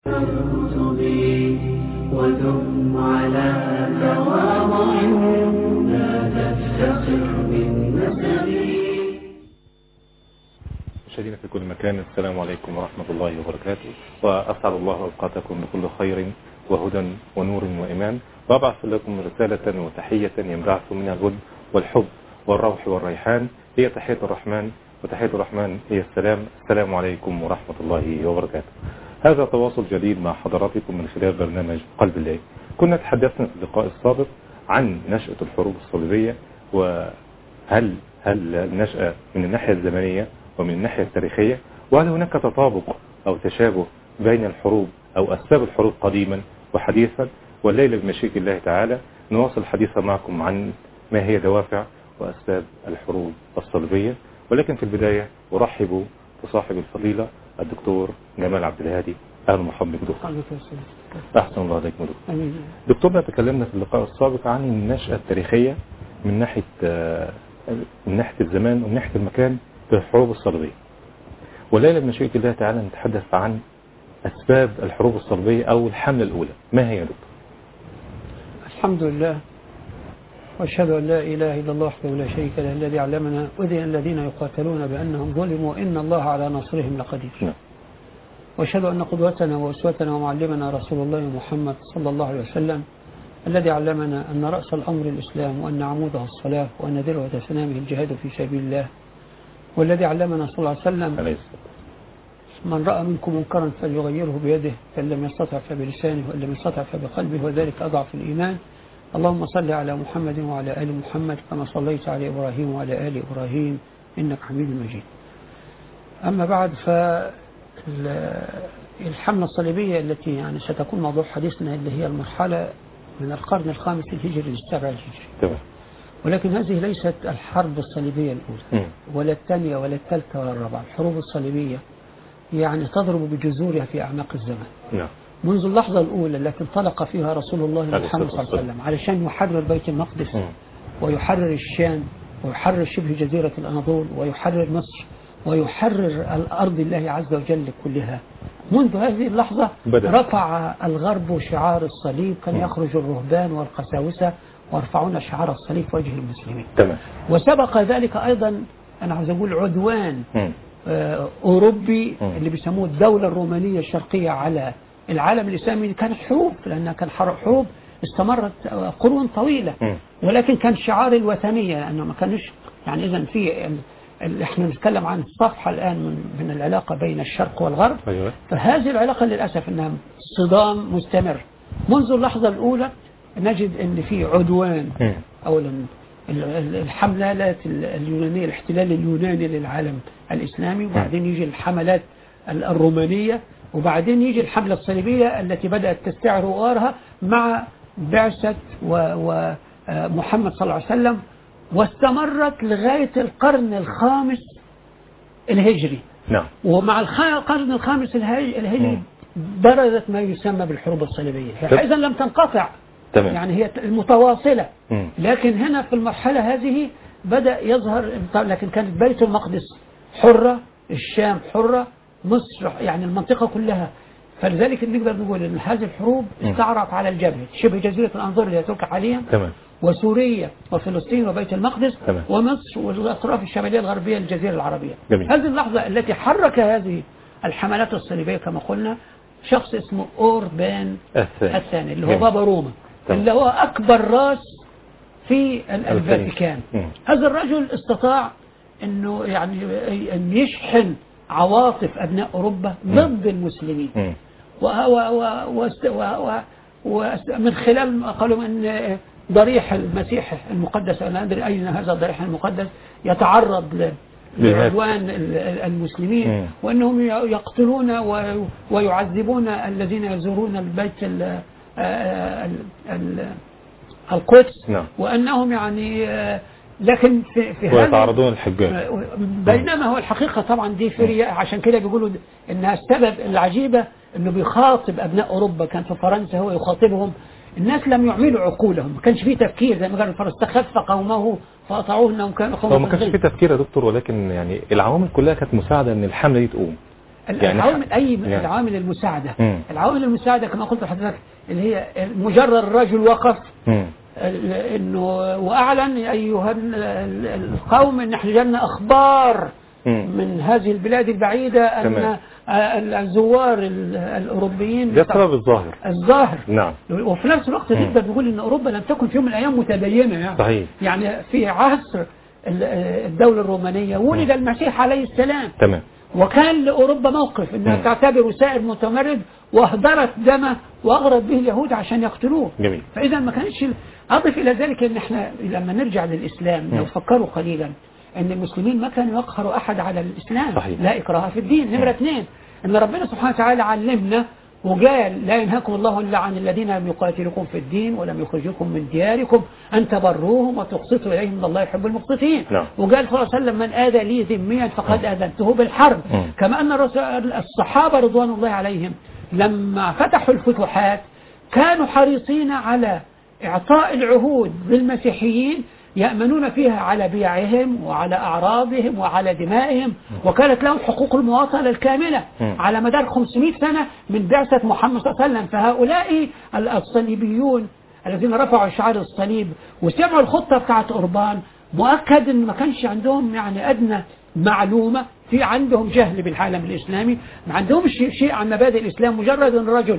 الكتب ودم على تواضع لا تفتخر بالنسب مشاهدينا في كل مكان السلام عليكم ورحمة الله وبركاته وأسعد الله أوقاتكم بكل خير وهدى ونور وإيمان وأبعث لكم رسالة وتحية ينبعث منها الود والحب والروح والريحان هي تحية الرحمن وتحية الرحمن هي السلام السلام عليكم ورحمة الله وبركاته هذا تواصل جديد مع حضراتكم من خلال برنامج قلب الله كنا تحدثنا في اللقاء السابق عن نشأة الحروب الصليبية وهل هل النشأة من الناحية الزمنية ومن الناحية التاريخية وهل هناك تطابق أو تشابه بين الحروب أو أسباب الحروب قديما وحديثا والليلة بمشيئة الله تعالى نواصل الحديث معكم عن ما هي دوافع وأسباب الحروب الصليبية ولكن في البداية أرحب بصاحب الفضيلة الدكتور جمال عبد الهادي أهلا ومرحبا بك دكتور أحسن الله عليك دكتور أمين دكتورنا تكلمنا في اللقاء السابق عن النشأة التاريخية من ناحية من ناحية الزمان ومن ناحية المكان في الحروب الصليبية والليلة بمشيئة الله تعالى نتحدث عن أسباب الحروب الصليبية أو الحملة الأولى ما هي يا دكتور؟ الحمد لله واشهد ان لا اله الا الله وحده لا شريك له الذي علمنا اذن الذين يقاتلون بانهم ظلموا ان الله على نصرهم لقدير نعم واشهد ان قدوتنا واسوتنا ومعلمنا رسول الله محمد صلى الله عليه وسلم الذي علمنا ان راس الامر الاسلام وان عموده الصلاه وان ذروه سنامه الجهاد في سبيل الله والذي علمنا صلى الله عليه وسلم عليه الصلاة من راى منكم منكرا فليغيره بيده فان لم يستطع فبلسانه وان لم يستطع فبقلبه وذلك اضعف الايمان اللهم صل على محمد وعلى ال محمد كما صليت على ابراهيم وعلى ال ابراهيم انك حميد مجيد. اما بعد فالحمله الصليبيه التي يعني ستكون موضوع حديثنا اللي هي المرحله من القرن الخامس الهجري للسابع الهجري. تمام ولكن هذه ليست الحرب الصليبيه الاولى مم. ولا الثانيه ولا الثالثه ولا الرابعه، الحروب الصليبيه يعني تضرب بجذورها في اعماق الزمان. نعم منذ اللحظة الأولى التي انطلق فيها رسول الله عليه محمد الصلاة صلى الله عليه وسلم علشان يحرر بيت المقدس مم. ويحرر الشام ويحرر شبه جزيرة الأناضول ويحرر مصر ويحرر الأرض الله عز وجل كلها منذ هذه اللحظة بدأ. رفع الغرب شعار الصليب كان مم. يخرج الرهبان والقساوسة ويرفعون شعار الصليب في وجه المسلمين تمام وسبق ذلك أيضا أنا عاوز أقول عدوان مم. آه، أوروبي مم. اللي بيسموه الدولة الرومانية الشرقية على العالم الإسلامي كانت حروب لأنها كان حر- حروب استمرت آه، قرون طويلة مم. ولكن كان شعار الوثنية لأنه ما كانش يعني إذا في ال- ال- احنا نتكلم عن الصفحة الآن من, من العلاقة بين الشرق والغرب أيوه فهذه العلاقة للأسف أنها صدام مستمر منذ اللحظة الأولى نجد أن في عدوان مم. أولا ال- ال- الحملات ال- اليونانية الاحتلال اليوناني للعالم الإسلامي وبعدين يجي الحملات ال- الرومانية وبعدين يجي الحملة الصليبية التي بدأت تستعر وغارها مع بعثة ومحمد صلى الله عليه وسلم واستمرت لغاية القرن الخامس الهجري نعم ومع الخ- القرن الخامس الهي- الهجري مم. برزت ما يسمى بالحروب الصليبية طب- إذا لم تنقطع تمام يعني هي المتواصلة مم. لكن هنا في المرحلة هذه بدأ يظهر لكن كانت بيت المقدس حرة الشام حرة مصر يعني المنطقة كلها فلذلك نقدر نقول ان هذه الحروب مم. استعرت على الجبهة شبه جزيرة الأنظار اللي هي تركيا حاليا تمام وسوريا وفلسطين وبيت المقدس تمام. ومصر والأطراف الشمالية الغربية للجزيرة العربية جميل. هذه اللحظة التي حرك هذه الحملات الصليبية كما قلنا شخص اسمه أوربان الثاني الثاني اللي هو جميل. بابا روما تمام. اللي هو أكبر راس في ال- الفاتيكان. الفاتيكان مم. هذا الرجل استطاع أنه يعني أن يشحن عواطف أبناء أوروبا ضد المسلمين مم. و و و وست- و و ومن خلال ما قالوا أن ضريح المسيح المقدس أنا أدري أين هذا الضريح المقدس يتعرض ل- للهات. لعدوان ال- ال- المسلمين مم. وأنهم ي- يقتلون و- ويعذبون الذين يزورون البيت ال- آه، ال- ال- القدس نعم. وأنهم يعني آه، لكن في في هذا ويتعرضون الحجاج بينما هو الحقيقة طبعا دي في رياء عشان كده بيقولوا انها السبب العجيبة انه بيخاطب ابناء اوروبا كان في فرنسا هو يخاطبهم الناس لم يعملوا عقولهم ما كانش فيه تفكير زي ما قال الفرس استخف قومه فاطاعوه انهم كانوا هو قوم ما كانش في تفكير يا دكتور ولكن يعني العوامل كلها كانت مساعدة ان الحملة دي تقوم العوامل أي يعني- العوامل المساعدة مم. العوامل المساعدة كما قلت لحضرتك اللي هي مجرد الرجل وقف مم. ال- انه واعلن ايها ال- ال- القوم ان احنا جالنا اخبار مم. من هذه البلاد البعيده ان تمام. ال- الزوار ال- الاوروبيين ده السبب الظاهر الظاهر نعم وفي نفس الوقت نقدر نقول ان اوروبا لم تكن في يوم من الايام متدينه يعني صحيح يعني في عصر ال- الدوله الرومانيه ولد المسيح عليه السلام تمام وكان لأوروبا موقف أنها مم. تعتبر سائر متمرد وأهدرت دمه وأغرت به اليهود عشان يقتلوه جميل فإذا ما كانش أضف إلى ذلك أن إحنا لما نرجع للإسلام لو مم. فكروا قليلا أن المسلمين ما كانوا يقهروا أحد على الإسلام صحيح. لا إكراه في الدين نمرة اثنين أن ربنا سبحانه وتعالى علمنا وقال لا ينهاكم الله إلا عن الذين لم يقاتلكم في الدين ولم يخرجوكم من دياركم أن تبروهم وتقسطوا إليهم إن الله يحب المقسطين نعم. وقال صلى الله عليه وسلم من آذى لي ذميا فقد آذنته بالحرب مم. كما أن الرسول- الصحابة رضوان الله عليهم لما فتحوا الفتوحات كانوا حريصين على إعطاء العهود للمسيحيين يأمنون فيها على بيعهم وعلى أعراضهم وعلى دمائهم وكانت لهم حقوق المواطنة الكاملة مم. على مدار 500 سنة من بعثة محمد صلى الله عليه وسلم فهؤلاء الصليبيون الذين رفعوا شعار الصليب وسمعوا الخطة بتاعت أوربان مؤكد ان ما كانش عندهم يعني ادنى معلومة في عندهم جهل بالعالم الاسلامي ما عندهمش شيء عن مبادئ الاسلام مجرد ان الرجل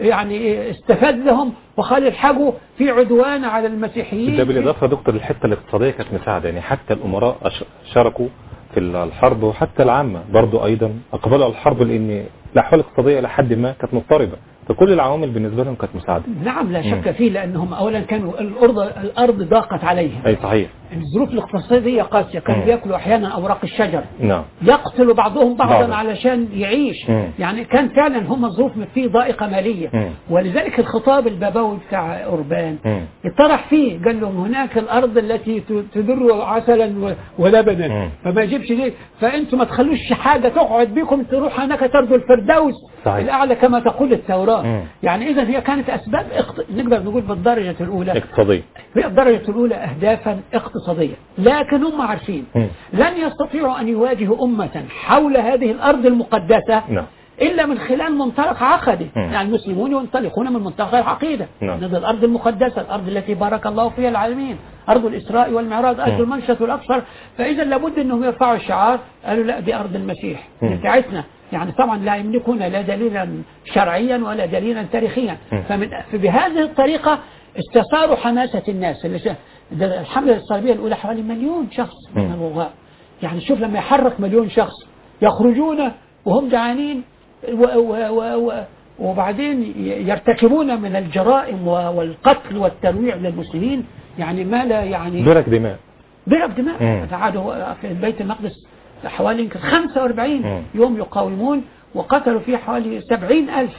يعني استفزهم وخلى الحقوا في عدوان على المسيحيين ده بالإضافة يا دكتور الحتة الاقتصادية كانت مساعدة يعني حتى الأمراء أش- شاركوا في الحرب وحتى العامة برضو أيضا أقبلوا على الحرب لأن الأحوال الاقتصادية لحد ما كانت مضطربة فكل العوامل بالنسبة لهم كانت مساعدة نعم لا مم. شك فيه لانهم اولا كانوا الارض الارض ضاقت عليهم أي صحيح الظروف الاقتصاديه قاسيه كانوا مم. بياكلوا احيانا اوراق الشجر نعم يقتل بعضهم بعضا بعضا. علشان يعيش مم. يعني كان فعلا هم ظروف فيه ضائقة مالية مم. ولذلك الخطاب البابوي بتاع أوربان مم. اطرح فيه قال لهم هناك الأرض التي ت- تدر عسلا و- ولبنا مم. فما يجيبش ليه فأنتم ما تخلوش حاجة تقعد بكم تروح هناك ترجو الفردوس صحيح. الأعلى كما تقول التوراة مم. يعني إذا هي كانت أسباب اقت... نقدر نقول بالدرجة الأولى اقتصادية في الدرجة الأولى أهدافا اقتصادية لكن هم عارفين مم. لن يستطيعوا أن يواجهوا أمة حول هذه الأرض المقدسة نعم إلا من خلال منطلق عقدي مم. يعني المسلمون ينطلقون من منطلق العقيدة نعم. هذه الأرض المقدسة الأرض التي بارك الله فيها العالمين أرض الإسراء والمعراج أرض مم. المنشط والأقصر فإذا لابد أنهم يرفعوا الشعار قالوا لا دي أرض المسيح مم. دي بتاعتنا يعني طبعا لا يملكون لا دليلا شرعيا ولا دليلا تاريخيا مم. فمن فبهذه الطريقة استثاروا حماسة الناس اللي شا- ده الحملة الصليبية الأولى حوالي مليون شخص من مم. الوغاء يعني شوف لما يحرك مليون شخص يخرجون وهم جعانين و و و و وبعدين ي- يرتكبون من الجرائم و- والقتل والترويع للمسلمين يعني ما لا يعني درك دماء ضرب دماء مم. قعدوا في بيت المقدس حوالي يمكن 45 مم. يوم يقاومون وقتلوا فيه حوالي 70 ألف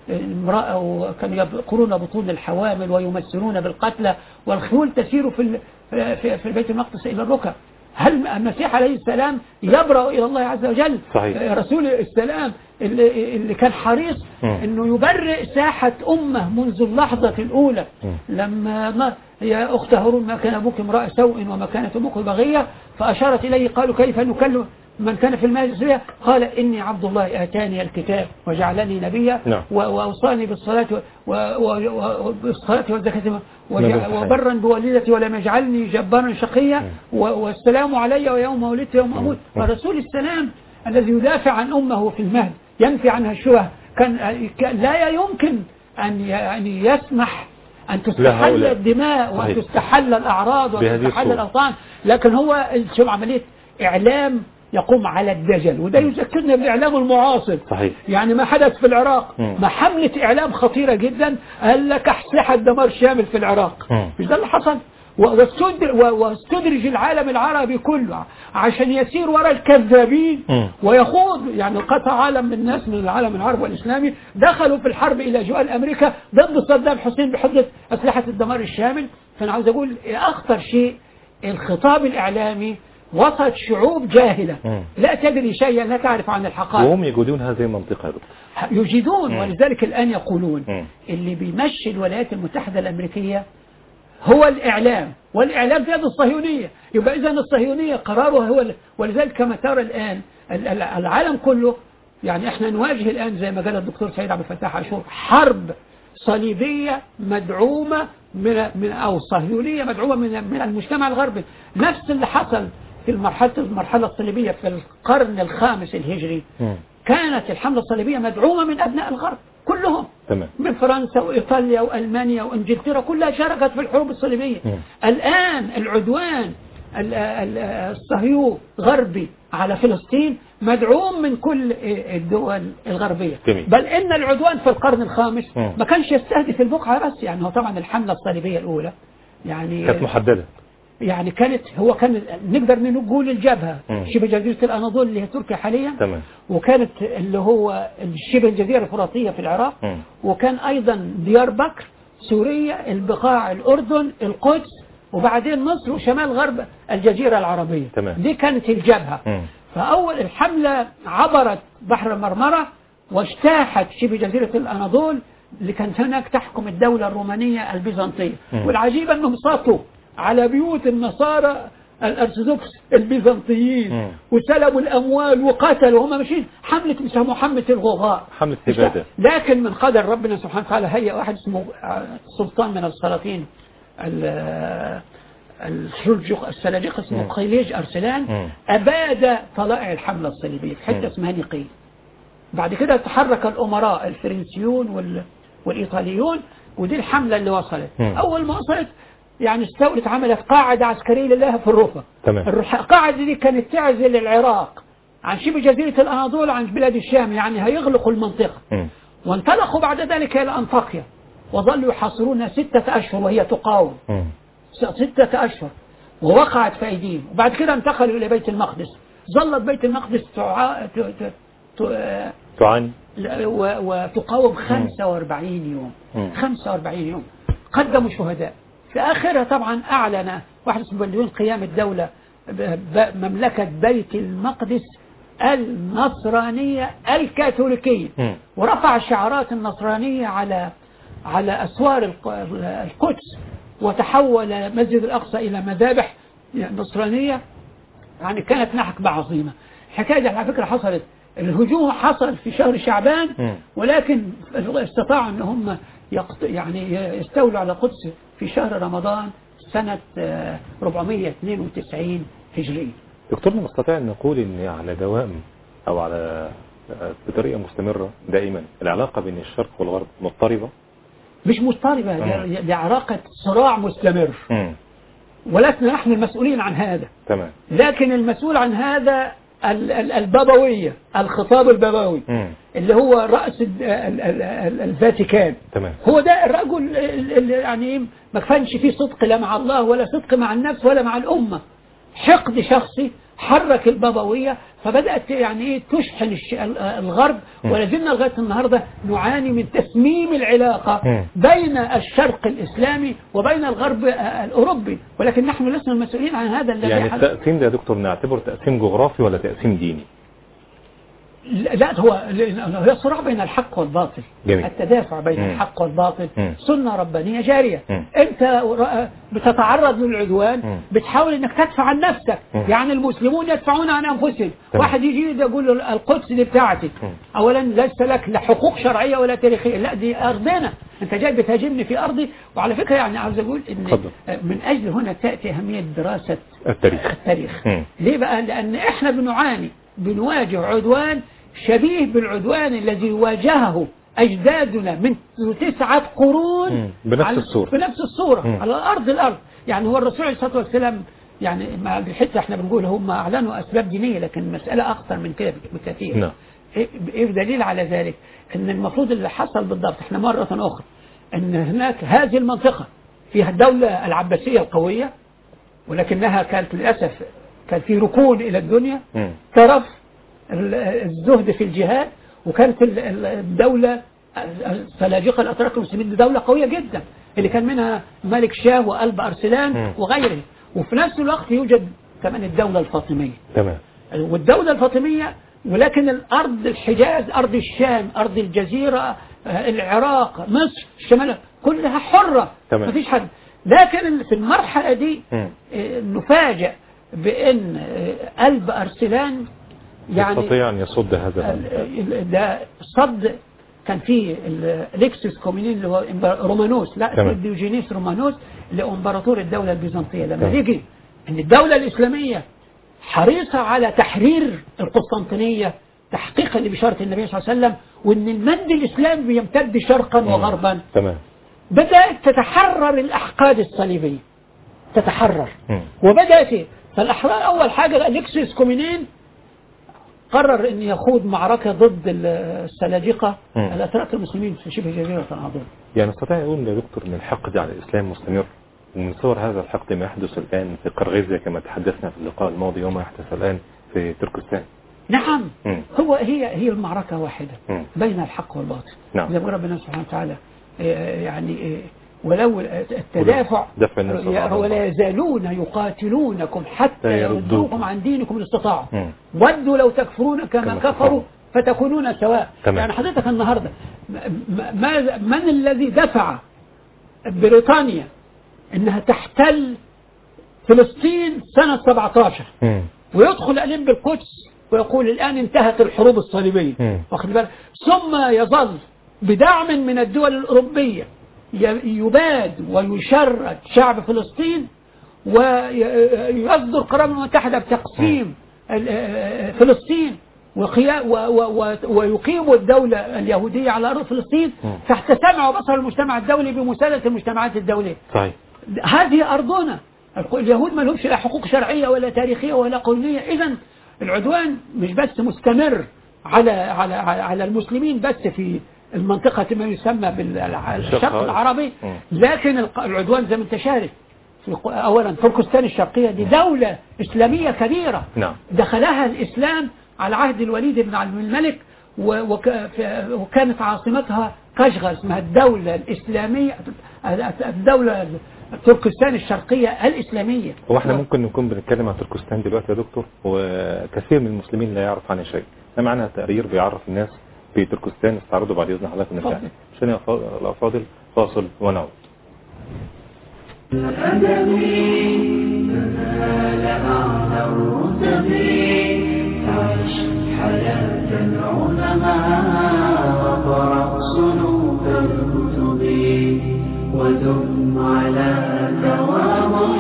امرأة وكانوا يبقرون بطون الحوامل ويمثلون بالقتلى والخيول تسير في ال- في في البيت المقدس إلى الركب هل المسيح عليه السلام يبرأ إلى الله عز وجل صحيح. رسول السلام اللي, اللي كان حريص مم. انه يبرئ ساحة امه منذ اللحظة الاولى مم. لما ما يا اخت هارون ما كان ابوك امرأة سوء وما كانت امك بغية فاشارت اليه قالوا كيف نكلم من كان في المجلس قال اني عبد الله اتاني الكتاب وجعلني نبيا نعم. و- واوصاني بالصلاة و- و- و- وبالصلاة والزكاة وجع- نبي صحيح. وبرا بوالدتي ولم يجعلني جبارا شقيا و- والسلام علي ويوم ولدت ويوم اموت فرسول السلام الذي يدافع عن امه في المهد ينفي عنها الشبه كان كان لا يمكن ان ي- يعني يسمح ان تستحل هؤلاء. الدماء وان صحيح. تستحل الاعراض وان بهذه تستحل الصورة. الاوطان لكن هو شوف عمليه اعلام يقوم على الدجل وده يذكرنا بالاعلام المعاصر صحيح يعني ما حدث في العراق مم. ما حملة إعلام خطيرة جدا قال لك أسلحة دمار شامل في العراق مم. مش ده اللي حصل و- واستدر- و- واستدرج العالم العربي كله عشان يسير وراء الكذابين مم. ويخوض يعني قطع عالم من الناس من العالم العربي والإسلامي دخلوا في الحرب إلى جوال أمريكا ضد صدام حسين بحجة أسلحة الدمار الشامل فأنا عاوز أقول أخطر شيء الخطاب الإعلامي وسط شعوب جاهلة مم. لا تدري شيئا لا تعرف عن الحقائق وهم يجودون هذه المنطقة يا دكتور يجيدون مم. ولذلك الآن يقولون مم. اللي بيمشي الولايات المتحدة الأمريكية هو الإعلام والإعلام في يد الصهيونية يبقى إذا الصهيونية قرارها هو ال- ولذلك كما ترى الآن ال- ال- العالم كله يعني احنا نواجه الآن زي ما قال الدكتور سيد عبد الفتاح عاشور حرب صليبية مدعومة من من أو صهيونية مدعومة من من المجتمع الغربي نفس اللي حصل في المرحلة المرحلة الصليبية في القرن الخامس الهجري مم. كانت الحملة الصليبية مدعومة من أبناء الغرب كلهم تمام من فرنسا وإيطاليا وألمانيا وإنجلترا كلها شاركت في الحروب الصليبية مم. الآن العدوان ال- ال- الصهيو غربي على فلسطين مدعوم من كل الدول الغربية جميل. بل إن العدوان في القرن الخامس مم. ما كانش يستهدف البقعة بس يعني هو طبعا الحملة الصليبية الأولى يعني كانت محددة يعني كانت هو كان نقدر نقول الجبهة مم. شبه جزيرة الأناضول اللي هي تركيا حاليا تمام وكانت اللي هو شبه الجزيرة الفراتية في العراق مم. وكان أيضا ديار بكر سوريا البقاع الأردن القدس وبعدين مصر وشمال غرب الجزيرة العربية تمام. دي كانت الجبهة مم. فأول الحملة عبرت بحر مرمرة واجتاحت شبه جزيرة الأناضول اللي كانت هناك تحكم الدولة الرومانية البيزنطية مم. والعجيب أنهم سطوا على بيوت النصارى الأرثوذكس البيزنطيين مم. وسلبوا الأموال وقتلوا هم ماشيين حملة بيسموها حملة الغوغاء حملة إبادة لكن من قدر ربنا سبحانه وتعالى هيئ واحد اسمه آه، سلطان من السلاطين ال- السلجق السلاجقة اسمه مم. قيليج أرسلان مم. أباد طلائع الحملة الصليبية في مم. حتة اسمها نيقين بعد كده تحرك الأمراء الفرنسيون وال... والإيطاليون ودي الحملة اللي وصلت مم. أول ما وصلت يعني استولت عملت قاعدة عسكرية لله في الرفة تمام الرح- القاعدة دي كانت تعزل العراق عن شبه جزيرة الأناضول عن بلاد الشام يعني هيغلقوا المنطقة مم. وانطلقوا بعد ذلك إلى أنطاكيا وظلوا يحاصرونها ستة أشهر وهي تقاوم مم. ستة أشهر ووقعت في أيديهم وبعد كده انتقلوا إلى بيت المقدس ظلت بيت المقدس تع... ت... ت... ت... تعاني لا، و- وتقاوم 45 يوم مم. 45 يوم قدموا شهداء في آخرها طبعا أعلن واحد اسمه بلدون قيام الدولة ب- ب- مملكة بيت المقدس النصرانية الكاثوليكية مم. ورفع الشعارات النصرانية على على أسوار الق- القدس وتحول مسجد الأقصى إلى مذابح نصرانية يعني كانت نحكبة عظيمة الحكاية دي على فكرة حصلت الهجوم حصل في شهر شعبان مم. ولكن استطاعوا ان هم يقت... يعني يستولوا على القدس في شهر رمضان سنة آه، 492 هجرية دكتورنا نستطيع أن نقول أن على دوام أو على بطريقة مستمرة دائما العلاقة بين الشرق والغرب مضطربة مش مضطربة مم. دي- دي علاقة صراع مستمر مم. ولسنا نحن المسؤولين عن هذا تمام لكن المسؤول عن هذا ال- ال- البابوية الخطاب البابوي مم. اللي هو رأس ال- ال- ال- ال- الفاتيكان تمام هو ده الرجل اللي يعني ما كانش فيه صدق لا مع الله ولا صدق مع النفس ولا مع الأمة حقد شخصي حرك البابوية فبدأت يعني ايه تشحن الش- ال- الغرب م. ولازلنا لغاية النهاردة نعاني من تسميم العلاقة م. بين الشرق الإسلامي وبين الغرب آه، الأوروبي ولكن نحن لسنا المسؤولين عن هذا الذي يعني حدث. التقسيم ده يا دكتور نعتبره تقسيم جغرافي ولا تقسيم ديني لا هو هي صراع بين الحق والباطل جميل. التدافع بين مم. الحق والباطل مم. سنة ربانية جارية مم. انت رأ- بتتعرض للعدوان مم. بتحاول انك تدفع عن نفسك مم. يعني المسلمون يدفعون عن انفسهم تمام. واحد يجي لي يقول له القدس دي بتاعتي مم. اولا ليس لك لا حقوق شرعية ولا تاريخية لا دي ارضنا انت جاي بتهاجمني في ارضي وعلى فكرة يعني عاوز اقول ان اتفضل. من اجل هنا تأتي اهمية دراسة التاريخ التاريخ مم. ليه بقى لأن إحنا بنعاني بنواجه عدوان شبيه بالعدوان الذي واجهه أجدادنا من تسعة قرون مم. بنفس على- الصورة. بنفس الصورة مم. على أرض الأرض يعني هو الرسول عليه الصلاة والسلام يعني مع الحتة احنا بنقول هم أعلنوا أسباب دينية لكن المسألة أخطر من كده بكثير نعم. إيه إيه دليل على ذلك ان المفروض اللي حصل بالضبط احنا مرة أخرى ان هناك هذه المنطقة فيها الدولة العباسية القوية ولكنها كانت للأسف كان في ركون إلى الدنيا مم. طرف ال- الزهد في الجهاد وكانت ال- ال- الدولة السلاجقة الأتراك المسلمين دي دولة قوية جدا اللي كان منها ملك شاه وقلب أرسلان مم. وغيره وفي نفس الوقت يوجد كمان الدولة الفاطمية تمام والدولة الفاطمية ولكن الأرض الحجاز أرض الشام أرض الجزيرة آه، العراق مصر الشمال كلها حرة تمام. مفيش حد لكن في المرحلة دي مم. آه، نفاجأ بأن آه، قلب أرسلان يعني يستطيع أن يصد هذا ال- ال- ده صد كان في ال- اليكسس كومينين اللي هو إمبر- رومانوس لا تمام. ديوجينيس رومانوس اللي هو امبراطور الدولة البيزنطية لما تمام. يجي ان الدولة الإسلامية حريصة على تحرير القسطنطينية تحقيقا لبشارة النبي صلى الله عليه وسلم وان المد الإسلامي بيمتد شرقا وغربا تمام بدأت تتحرر الأحقاد الصليبية تتحرر مم. وبدأت فالأحرار أول حاجة الإكسيس كومينين قرر أن يخوض معركة ضد السلاجقة مم. الأتراك المسلمين في شبه جزيرة العظيم يعني نستطيع نقول يا دكتور أن الحقد على الإسلام مستمر ومن صور هذا الحقد ما يحدث الآن في قرغيزيا كما تحدثنا في اللقاء الماضي وما يحدث الآن في تركستان نعم مم. هو هي هي المعركة واحدة مم. بين الحق والباطل نعم. زي ما ربنا سبحانه وتعالى آه، يعني آه، ولو التدافع دفع الناس يا- بعضهم ولا بعض. يزالون يقاتلونكم حتى لا يردوكم. يردوكم عن دينكم إن استطاعوا مم. ودوا لو تكفرون كما كما كفروا كفروا. فتكونون سواء تمام. يعني حضرتك النهاردة م- م- ماذا من الذي دفع بريطانيا انها تحتل فلسطين سنة 17 مم. ويدخل أليم بالقدس ويقول الآن انتهت الحروب الصليبية مم. واخد بالك ثم يظل بدعم من الدول الأوروبية ي- يباد ويشرد شعب فلسطين ويصدر قرار الأمم المتحدة بتقسيم ال- فلسطين وقيا- و- و- و- ويقيم الدولة اليهودية على أرض فلسطين مم. تحت سمع وبصر المجتمع الدولي بمساندة المجتمعات الدولية صحيح هذه أرضنا اليهود ما لهمش لا حقوق شرعية ولا تاريخية ولا قانونية إذا العدوان مش بس مستمر على على على على المسلمين بس في المنطقة ما يسمى بالشرق العربي مم. لكن الق- العدوان زي ما انت شارف في ق- أولا تركستان الشرقية دي دولة إسلامية كبيرة نعم. دخلها الإسلام على عهد الوليد بن عبد الملك و- وك- ف- وكانت عاصمتها قشغر اسمها الدولة الإسلامية الدولة تركستان الشرقية الإسلامية هو احنا ممكن نكون بنتكلم عن تركستان دلوقتي يا دكتور وكثير من المسلمين لا يعرف عنها شيء ده معنا تقرير بيعرف الناس في تركستان استعرضوا بعد اذن حضرتك ونرجع اتفضل. عشان يا فا- الافاضل فاصل ونعود أدبي تنال أعلى الرتب عش حياة العلماء وقرأ صنوف الكتب ودم على تواضع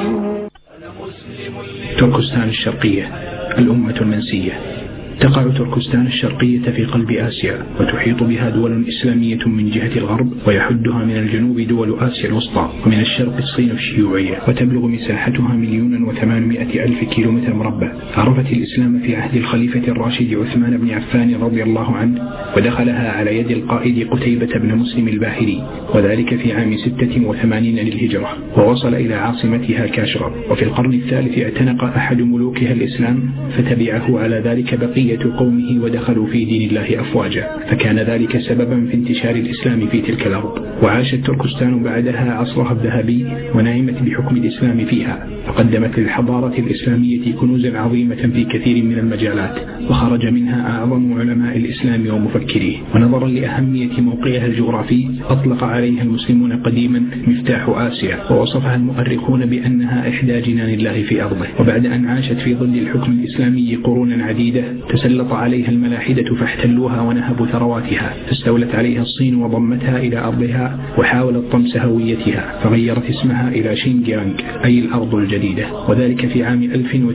تركستان الشرقية الأمة المنسية تقع تركستان الشرقية في قلب آسيا وتحيط بها دول إسلامية من جهة الغرب ويحدها من الجنوب دول آسيا الوسطى ومن الشرق الصين الشيوعية وتبلغ مساحتها مليون وثمانمائة ألف كيلومتر مربع عرفت الإسلام في عهد الخليفة الراشد عثمان بن عفان رضي الله عنه ودخلها على يد القائد قتيبة بن مسلم الباهلي وذلك في عام ستة وثمانين للهجرة ووصل إلى عاصمتها كاشغر وفي القرن الثالث اعتنق أحد ملوكها الإسلام فتبعه على ذلك بقية قومه ودخلوا في دين الله أفواجا فكان ذلك سببا في انتشار الإسلام في تلك الأرض وعاشت تركستان بعدها عصرها الذهبي ونعمت بحكم الإسلام فيها فقدمت للحضارة الإسلامية كنوزا عظيمة في كثير من المجالات وخرج منها أعظم علماء الإسلام ومفكريه ونظرا لأهمية موقعها الجغرافي أطلق عليها المسلمون قديما مفتاح آسيا ووصفها المؤرخون بأنها إحدى جنان الله في أرضه وبعد أن عاشت في ظل الحكم الإسلامي قرونا عديدة تسلط عليها الملاحدة فاحتلوها ونهبوا ثرواتها فاستولت عليها الصين وضمتها إلى أرضها وحاولت طمس هويتها فغيرت اسمها إلى شينجيانغ أي الأرض الجديدة وذلك في عام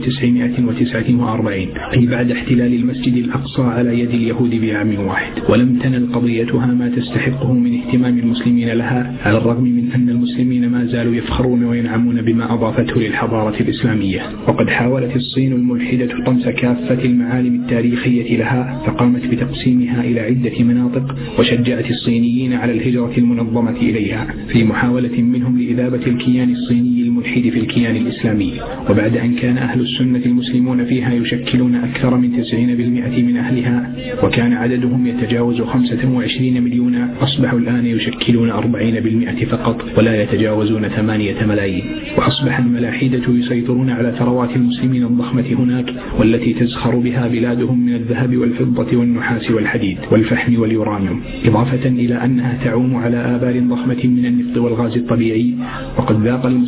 1949 أي بعد احتلال المسجد الأقصى على يد اليهود بعام واحد ولم تنل قضيتها ما تستحقه من اهتمام المسلمين لها على الرغم من أن المسلمين ما زالوا يفخرون وينعمون بما أضافته للحضارة الإسلامية وقد حاولت الصين الملحدة طمس كافة المعالم التاريخية لها فقامت بتقسيمها إلى عدة مناطق وشجعت الصينيين على الهجرة المنظمة إليها في محاولة منهم لإذابة الكيان الصيني الملحد في الكيان الإسلامي وبعد أن كان أهل السنة المسلمون فيها يشكلون أكثر من 90% من أهلها وكان عددهم يتجاوز 25 مليون أصبحوا الآن يشكلون 40% فقط ولا يتجاوزون 8 ملايين وأصبح الملاحدة يسيطرون على ثروات المسلمين الضخمة هناك والتي تزخر بها بلادهم من الذهب والفضة والنحاس والحديد والفحم واليورانيوم إضافة إلى أنها تعوم على آبار ضخمة من النفط والغاز الطبيعي وقد ذاق المسلمون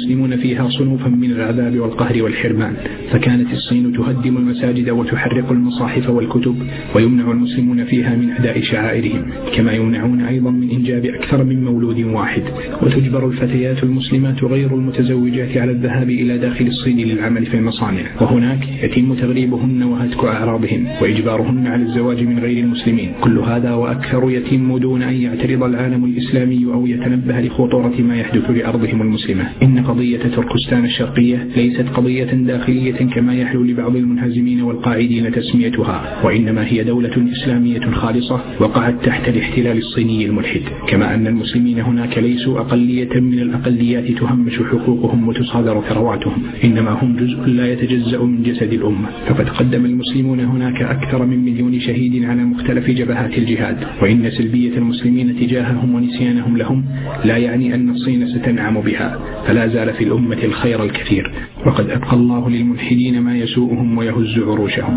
فيها صنوفا من العذاب والقهر والحرمان فكانت الصين تهدم المساجد وتحرق المصاحف والكتب ويمنع المسلمون فيها من أداء شعائرهم كما يمنعون أيضا من إنجاب أكثر من مولود واحد وتجبر الفتيات المسلمات غير المتزوجات على الذهاب إلى داخل الصين للعمل في المصانع وهناك يتم تغريبهن وهتك أعراضهن وإجبارهن على الزواج من غير المسلمين كل هذا وأكثر يتم دون أن يعترض العالم الإسلامي أو يتنبه لخطورة ما يحدث لأرضهم المسلمة إن قضية تركستان الشرقية ليست قضية داخلية كما يحلو لبعض المنهزمين والقاعدين تسميتها وإنما هي دولة إسلامية خالصة وقعت تحت الاحتلال الصيني الملحد كما أن المسلمين هناك ليسوا أقلية من الأقليات تهمش حقوقهم وتصادر ثرواتهم إنما هم جزء لا يتجزأ من جسد الأمة فقد قدم المسلمون هناك أكثر من مليون شهيد على مختلف جبهات الجهاد وإن سلبية المسلمين تجاههم ونسيانهم لهم لا يعني أن الصين ستنعم بها فلا زال في الأمة الخير الكثير وقد أبقى الله للملحدين ما يسوءهم ويهز عروشهم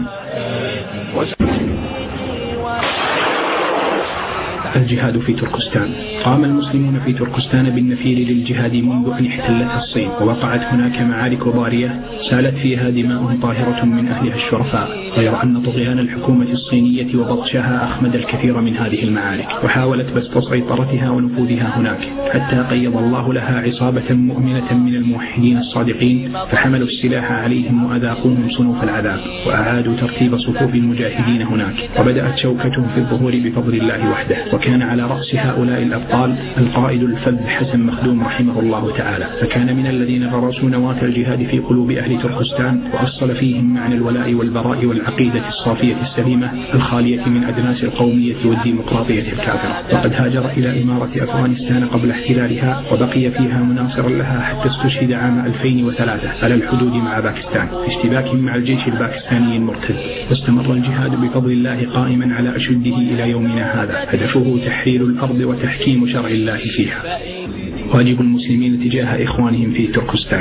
الجهاد في تركستان قام المسلمون في تركستان بالنفير للجهاد منذ أن احتلت الصين ووقعت هناك معارك ضارية سالت فيها دماء طاهرة من أهلها الشرفاء غير أن طغيان الحكومة الصينية وبطشها أخمد الكثير من هذه المعارك وحاولت بسط سيطرتها ونفوذها هناك حتى قيض الله لها عصابة مؤمنة من الموحدين الصادقين فحملوا السلاح عليهم وأذاقوهم صنوف العذاب وأعادوا ترتيب صفوف المجاهدين هناك وبدأت شوكتهم في الظهور بفضل الله وحده وكان على رأس هؤلاء الأبطال القائد الفذ حسن مخدوم رحمه الله تعالى فكان من الذين غرسوا نواة الجهاد في قلوب أهل تركستان وأصل فيهم معنى الولاء والبراء والعقيدة الصافية السليمة الخالية من أدناس القومية والديمقراطية الكافرة وقد هاجر إلى إمارة أفغانستان قبل احتلالها وبقي فيها مناصرا لها حتى استشهد عام 2003 على الحدود مع باكستان في اشتباك مع الجيش الباكستاني المرتد واستمر الجهاد بفضل الله قائما على أشده إلى يومنا هذا هدفه تحرير الأرض وتحكيم شرع الله فيها واجب المسلمين تجاه إخوانهم في تركستان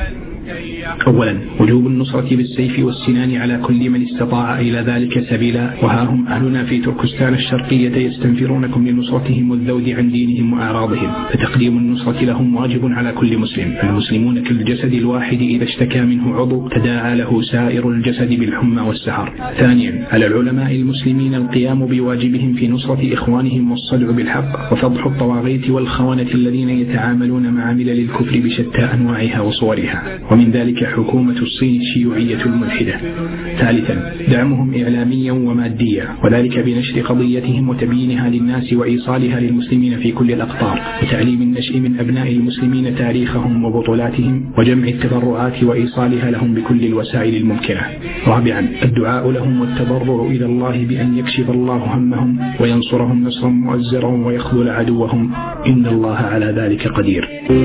أولا وجوب النصرة بالسيف والسنان على كل من استطاع إلى ذلك سبيلا وها هم أهلنا في تركستان الشرقية يستنفرونكم لنصرتهم والذود عن دينهم وأعراضهم فتقديم النصرة لهم واجب على كل مسلم المسلمون كالجسد الواحد إذا اشتكى منه عضو تداعى له سائر الجسد بالحمى والسهر ثانيا على العلماء المسلمين القيام بواجبهم في نصرة إخوانهم والصدع بالحق وفضح الطواغيت والخونة الذين يتعاملون مع ملل الكفر بشتى أنواعها وصورها ومن ذلك حكومة الصين الشيوعية الملحدة ثالثا دعمهم إعلاميا وماديا وذلك بنشر قضيتهم وتبيينها للناس وإيصالها للمسلمين في كل الأقطار وتعليم النشء من أبناء المسلمين تاريخهم وبطولاتهم وجمع التبرعات وإيصالها لهم بكل الوسائل الممكنة رابعا الدعاء لهم والتضرع إلى الله بأن يكشف الله همهم وينصرهم نصرا مؤزرا ويخذل عدوهم إن الله على ذلك قدير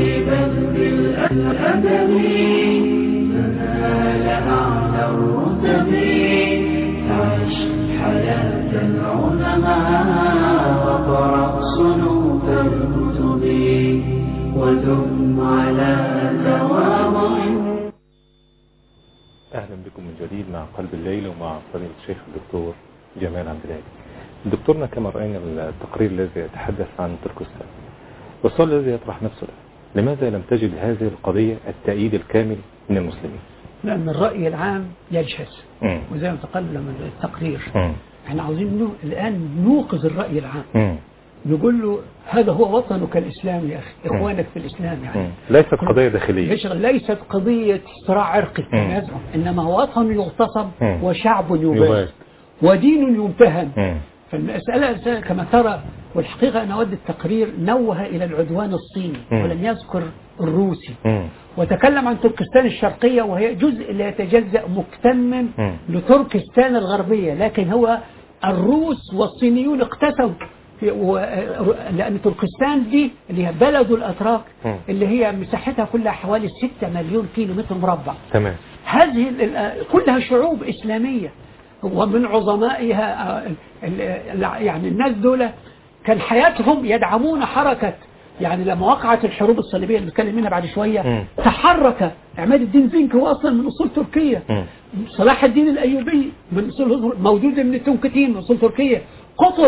تنال أعلى الرتب عش حياة العلماء وقرأ صنوف الكتب ودم على تواضع اهلا بكم من جديد مع قلب الليل ومع فضيلة الشيخ الدكتور جمال عبد الهادي. دكتورنا كما راينا التقرير الذي يتحدث عن تركستان. والسؤال الذي يطرح نفسه الآن، لماذا لم تجد هذه القضية التأييد الكامل من المسلمين؟ لأن الرأي العام يجهز مم. وزي ما تقدم من التقرير مم. احنا عاوزين نو- الآن نوقظ الرأي العام مم. نقول له هذا هو وطنك الإسلام يا أخي إخوانك في الإسلام يعني مم. ليست قضية داخلية. يشغل ليست قضية صراع عرقي مم. كما يزعم إنما وطن يغتصب مم. وشعب يباد. يباد ودين يمتهن مم. فالمسألة كما ترى والحقيقة أنا أود التقرير نوه إلى العدوان الصيني مم. ولم يذكر الروسي مم. وتكلم عن تركستان الشرقية وهي جزء لا يتجزأ مكتمل مم. لتركستان الغربية لكن هو الروس والصينيون اقتسموا في- و- لأن تركستان دي اللي هي بلد الأتراك مم. اللي هي مساحتها كلها حوالي 6 مليون كيلو متر مربع تمام. هذه ال- ال- كلها شعوب إسلامية ومن عظمائها آه، ال- ال- يعني الناس دول كان حياتهم يدعمون حركة يعني لما وقعت الحروب الصليبية اللي بنتكلم منها بعد شوية مم. تحرك عماد الدين زنكي هو أصلا من أصول تركية مم. صلاح الدين الأيوبي من أصول موجود من تنكتين من أصول تركية قطز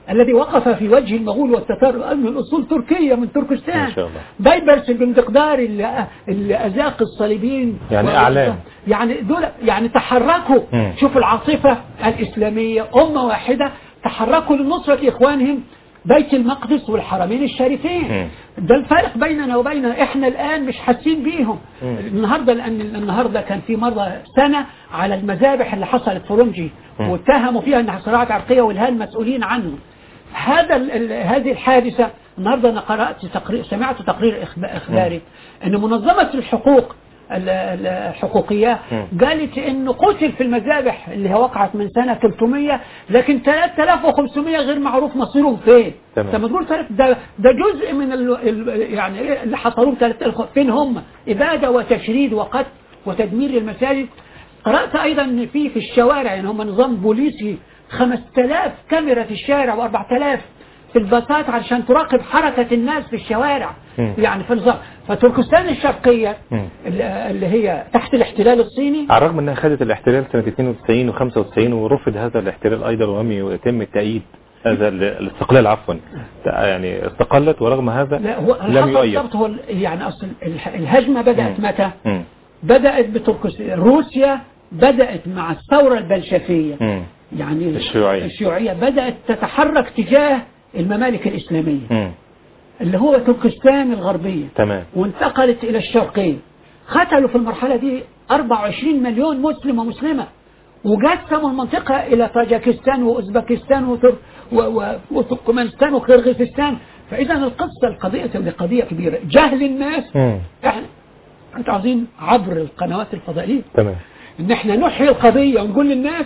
الذي وقف في وجه المغول والتتار من أصول تركية من تركستان ما شاء الله. بايبرس بن دقدار اللي, اللي أذاق الصليبيين يعني و- أعلام. يعني دول يعني تحركوا مم. شوف العاصفة الإسلامية أمة واحدة تحركوا لنصرة إخوانهم بيت المقدس والحرمين الشريفين مم. ده الفارق بيننا وبين احنا الآن مش حاسين بيهم مم. النهاردة لأن النهاردة كان في مرة سنة على المذابح اللي حصلت في رمجي مم. واتهموا فيها انها صراعات عرقية والهان مسؤولين عنه هذا ال- ال- هذه الحادثة النهاردة أنا قرأت تقرير سمعت تقرير إخب- إخباري أن منظمة الحقوق ال- ال- الحقوقية مم. قالت انه قتل في المذابح اللي هي وقعت من سنة 300 لكن 3500 غير معروف مصيرهم فين تمام. طب ما تقول ثلاث- ده ده جزء من ال ال يعني إيه اللي حصلوه 3000 فين هم إبادة وتشريد وقتل وتدمير للمساجد قرأت أيضا ان في في الشوارع يعني هم نظام بوليسي 5000 كاميرا في الشارع و4000 في الباصات عشان تراقب حركة الناس في الشوارع مم. يعني في نظام فتركستان الشرقية مم. اللي اللي هي تحت الاحتلال الصيني على الرغم انها خدت الاحتلال سنة 92 و95 ورفض هذا الاحتلال ايضا ولم يتم التأييد هذا ال- الاستقلال عفوا يعني استقلت ورغم هذا لا هو لم الحق يؤيد بالضبط هو ال- يعني اصل الح- الهجمه بدات مم. متى؟ مم. بدات بتركستان روسيا بدات مع الثوره البلشفيه مم. يعني الشيوعية. الشيوعيه بدات تتحرك تجاه الممالك الاسلاميه مم. اللي هو تركستان الغربيه تمام وانتقلت الى الشرقيه قتلوا في المرحله دي 24 مليون مسلم ومسلمه وقسموا المنطقة إلى طاجكستان وأوزبكستان وتر... و... و... وتركمانستان وقرغيزستان فإذا القصة القضية دي قضية كبيرة جهل الناس مم. احنا انتوا عاوزين عبر القنوات الفضائية تمام ان احنا نحيي القضية ونقول للناس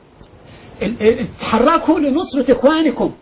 ال- ال- اتحركوا لنصرة اخوانكم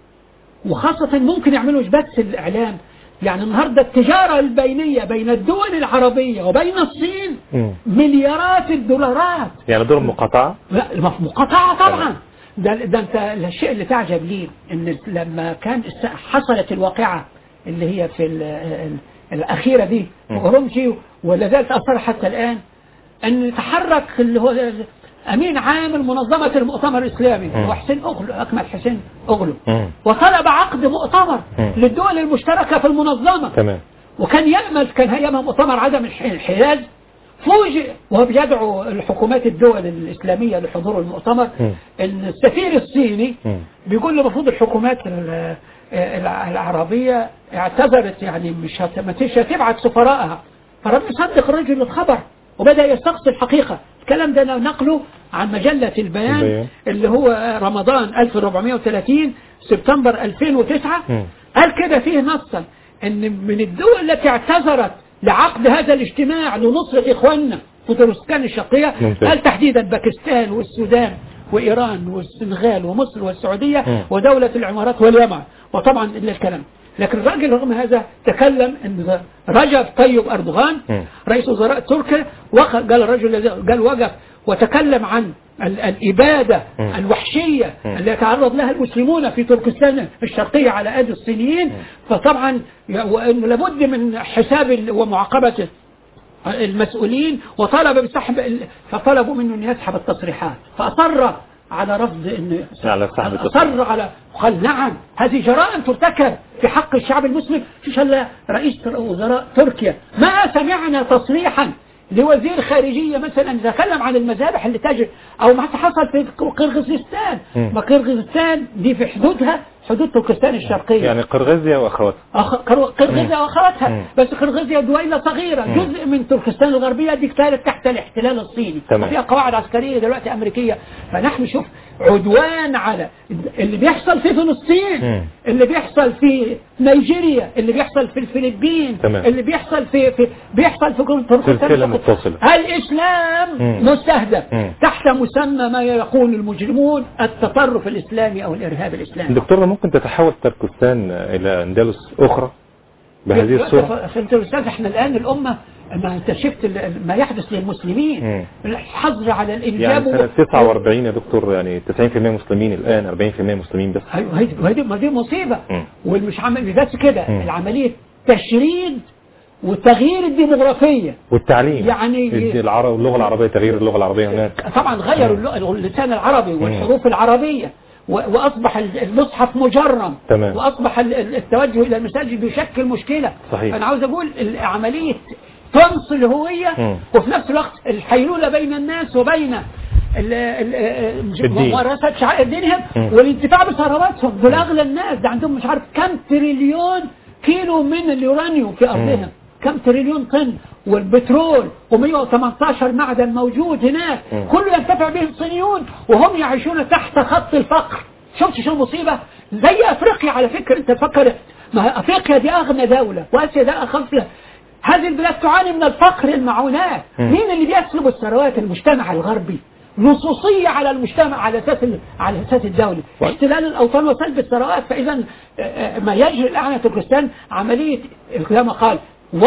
وخاصة ممكن يعملوا مش بس الاعلام يعني النهاردة التجارة البينية بين الدول العربية وبين الصين مم. مليارات الدولارات يعني دور مقاطعة لا مف- مقاطعة طبعا تمام. ده, ده انت الشيء اللي تعجب ليه ان لما كان الس- حصلت الواقعة اللي هي في ال- ال- الأخيرة دي في مم. أورمشي ولا زالت أثر حتى الآن أن تحرك اللي هو أمين عام منظمة المؤتمر الإسلامي مم. هو حسين أغلو أكمل حسين أغلو مم. وطلب عقد مؤتمر مم. للدول المشتركة في المنظمة تمام وكان يأمل كان أيامها مؤتمر عدم الح- الانحياز فوجئ وهو بيدعو الحكومات الدول الإسلامية لحضور المؤتمر مم. أن السفير الصيني مم. بيقول له المفروض الحكومات ال- الع- العربية اعتذرت يعني مش هت- ما تش- هتبعت سفراءها فلم يصدق الرجل الخبر وبدأ يستقصي الحقيقة الكلام ده نقله عن مجلة البيان البيان. اللي هو رمضان 1430 سبتمبر 2009 مم. قال كده فيه نصا ان من الدول التي اعتذرت لعقد هذا الاجتماع لنصرة اخواننا في تركستان الشرقية ممتاز. قال تحديدا باكستان والسودان وإيران والسنغال ومصر والسعودية مم. ودولة العمارات واليمن وطبعا إلا الكلام لكن الراجل رغم هذا تكلم ان رجب طيب اردوغان مم. رئيس وزراء تركيا وق- قال الرجل الذي- قال وقف وتكلم عن ال- الإبادة مم. الوحشية مم. التي يتعرض لها المسلمون في تركستان الشرقية على أيدي الصينيين فطبعا ي- وأنه لابد من حساب ال- ومعاقبة المسؤولين وطلب بسحب ال- فطلبوا منه أن يسحب التصريحات فأصر على رفض أن على سحب التصريحات. أصر على قال نعم هذه جرائم ترتكب في حق الشعب المسلم فيش إلا رئيس وزراء تركيا ما سمعنا تصريحا لوزير خارجية مثلا تكلم عن المذابح اللي تجري أو ما حصل في قرغيزستان مم. ما قرغيزستان دي في حدودها حدود تركستان الشرقية يعني قرغيزيا واخواتها أخ... قر- قرغيزيا مم. واخواتها مم. بس قرغيزيا دويلة صغيرة مم. جزء من تركستان الغربية دي كانت تحت الاحتلال الصيني تمام. وفيها قواعد عسكرية دلوقتي أمريكية فنحن شوف عدوان على اللي بيحصل في فلسطين مم. اللي بيحصل في نيجيريا اللي بيحصل في الفلبين تمام. اللي بيحصل في, في بيحصل في تركستان سلسلة الشرقية. متصلة. الإسلام مم. مستهدف مم. تحت مسمى ما يقول المجرمون التطرف الإسلامي أو الإرهاب الإسلامي دكتورنا ممكن تتحول تركستان الى اندلس اخرى بهذه الصورة في الأستاذ احنا الآن الأمة ما انت شفت ال- ما يحدث للمسلمين مم. الحظر على يعني الإنجاب سنة 49 يا دكتور يعني 90% مسلمين الآن 40% مسلمين بس ايوه هيدي وهيدي ما دي مصيبة مم. والمش عمل مش بس كده مم. العملية تشريد وتغيير الديموغرافية والتعليم يعني- العرب اللغة العربية تغيير اللغة العربية هناك طبعا غيروا اللغة- اللسان العربي والحروف العربية و- وأصبح ال- المصحف مجرم تمام. وأصبح ال- ال- التوجه إلى المساجد يشكل مشكلة صحيح. أنا عاوز أقول ال- عملية طمس الهوية مم. وفي نفس الوقت الحيلولة بين الناس وبين ال- ال- ال- الدين. ممارسة شعائر دينهم مم. والانتفاع بثرواتهم دول أغلى الناس ده عندهم مش عارف كم تريليون كيلو من اليورانيوم في أرضهم كم تريليون طن والبترول و118 معدن موجود هناك مم. كله ينتفع به الصينيون وهم يعيشون تحت خط الفقر شفت شو المصيبة زي أفريقيا على فكرة أنت تفكر ما هي أفريقيا دي أغنى دولة وآسيا ده أخف هذه البلاد تعاني من الفقر المعونات مم. مين اللي بيسلب الثروات المجتمع الغربي نصوصية على المجتمع على أساس ال- على أساس الدولة و- احتلال الأوطان وسلب الثروات فإذا آه، آه، ما يجري الآن في تركستان عملية كما قال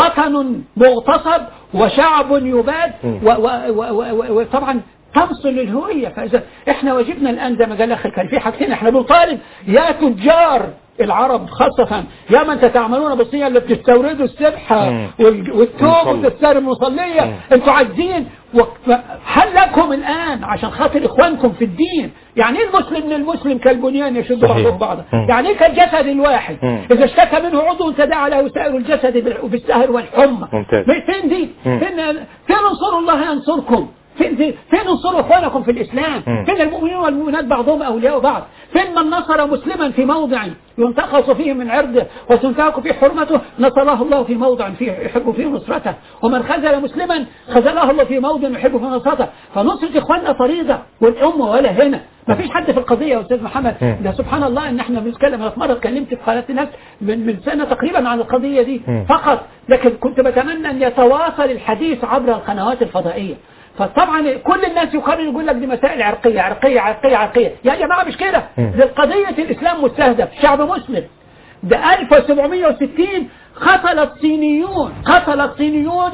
وطن مغتصب وشعب يباد مم. و- و- و- و- وطبعا تنصل الهوية فإذا إحنا واجبنا الآن زي ما قال أخي كان في حاجتين إحنا بنطالب يا تجار العرب خاصة يا من تتعاملون بالصينية اللي بتستوردوا السبحة مم. وال- والثوب المصلي. والتسار المصلية مم. انتوا عايزين و- هل لكم الآن عشان خاطر إخوانكم في الدين يعني إيه المسلم من المسلم كالبنيان يشد صحيح. بعضه بعضا مم. يعني إيه كالجسد الواحد مم. إذا اشتكى منه عضو تداعى له سائر الجسد بال- بالسهر والحمى ممتاز. فين دي مم. فين فين انصروا الله ينصركم فين فين فين انصروا اخوانكم في الاسلام مم. فين المؤمنين والمؤمنات بعضهم اولياء بعض فين من نصر مسلما في موضع ينتقص فيه من عرضه وتنتهك فيه حرمته نصره الله في موضع فيه يحب فيه نصرته ومن خذل مسلما خذله الله في موضع يحب فيه نصرته فنصرة اخواننا فريضة والامه ولا هنا ما فيش حد في القضية يا أستاذ محمد مم. ده سبحان الله إن إحنا بنتكلم أنا في مرة اتكلمت في قناة الناس من من سنة تقريبا عن القضية دي مم. فقط لكن كنت بتمنى أن يتواصل الحديث عبر القنوات الفضائية فطبعا كل الناس يقرر يقول لك دي مسائل عرقية عرقية عرقية عرقية يا جماعة مش كده مم. دي قضية الإسلام مستهدف شعب مسلم ده 1760 قتل الصينيون قتل الصينيون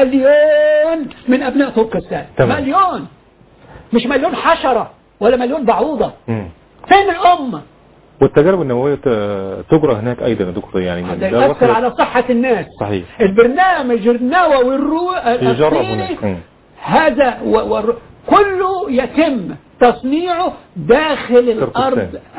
مليون من أبناء تركستان تمام. مليون مش مليون حشرة ولا مليون بعوضة مم. فين الأمة والتجارب النووية ت- تجرى هناك أيضا يا دكتور يعني من هذا ده يؤثر واحد- على صحة الناس صحيح البرنامج النووي الرو... يجرب الصيني هناك مم. هذا و... و... كله يتم تصنيعه داخل تركستان. الأرض آ- آ-